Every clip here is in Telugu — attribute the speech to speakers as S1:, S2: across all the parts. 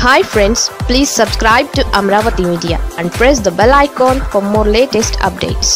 S1: hi friends please subscribe to Amaravati media and press the bell icon for more latest updates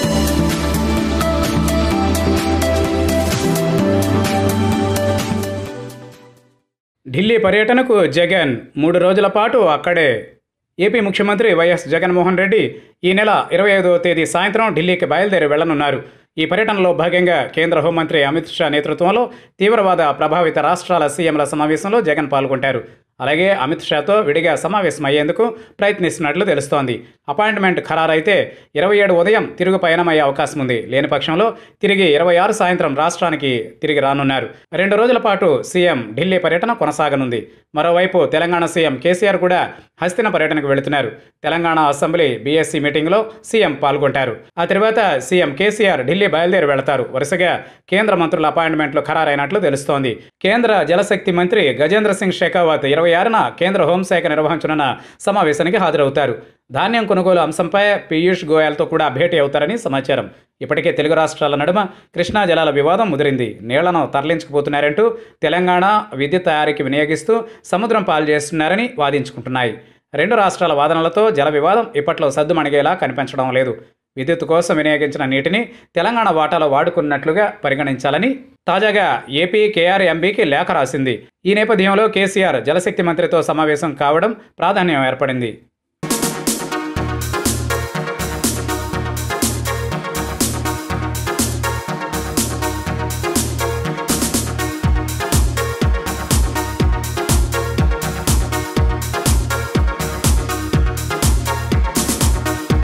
S2: Delhi పర్యటనకు జగన్ మూడు రోజుల పాటు అక్కడే ఏపీ ముఖ్యమంత్రి వైఎస్ జగన్మోహన్ రెడ్డి ఈ నెల ఇరవై ఐదవ తేదీ సాయంత్రం ఢిల్లీకి బయలుదేరి వెళ్లనున్నారు ఈ పర్యటనలో భాగంగా కేంద్ర హోంమంత్రి అమిత్ షా నేతృత్వంలో తీవ్రవాద ప్రభావిత రాష్ట్రాల సీఎంల సమావేశంలో జగన్ పాల్గొంటారు అలాగే అమిత్ షాతో విడిగా సమావేశం అయ్యేందుకు ప్రయత్నిస్తున్నట్లు తెలుస్తోంది అపాయింట్మెంట్ ఖరారైతే ఇరవై ఏడు ఉదయం తిరుగు పయనమయ్యే అవకాశం ఉంది లేని పక్షంలో తిరిగి ఇరవై ఆరు సాయంత్రం రాష్ట్రానికి తిరిగి రానున్నారు రెండు రోజుల పాటు సీఎం ఢిల్లీ పర్యటన కొనసాగనుంది మరోవైపు తెలంగాణ సీఎం కేసీఆర్ కూడా హస్తిన పర్యటనకు వెళుతున్నారు తెలంగాణ అసెంబ్లీ బీఎస్సీ మీటింగ్లో సీఎం పాల్గొంటారు ఆ తర్వాత సీఎం కేసీఆర్ ఢిల్లీ బయలుదేరి వెళతారు వరుసగా కేంద్ర మంత్రుల అపాయింట్మెంట్లు ఖరారైనట్లు తెలుస్తోంది కేంద్ర జలశక్తి మంత్రి గజేంద్ర సింగ్ షెకావత్ ఇరవై ఆరున కేంద్ర హోంశాఖ నిర్వహించనున్న సమావేశానికి హాజరవుతారు ధాన్యం కొనుగోలు అంశంపై పీయూష్ గోయల్తో కూడా భేటీ అవుతారని సమాచారం ఇప్పటికే తెలుగు రాష్ట్రాల నడుమ కృష్ణా జలాల వివాదం ముదిరింది నీళ్లను తరలించుకుపోతున్నారంటూ తెలంగాణ విద్యుత్ తయారీకి వినియోగిస్తూ సముద్రం పాలు చేస్తున్నారని వాదించుకుంటున్నాయి రెండు రాష్ట్రాల వాదనలతో జల వివాదం ఇప్పట్లో సద్దుమణిగేలా కనిపించడం లేదు విద్యుత్ కోసం వినియోగించిన నీటిని తెలంగాణ వాటాలో వాడుకున్నట్లుగా పరిగణించాలని తాజాగా ఏపీ కేఆర్ఎంబీకి లేఖ రాసింది ఈ నేపథ్యంలో కేసీఆర్ జలశక్తి మంత్రితో సమావేశం కావడం ప్రాధాన్యం ఏర్పడింది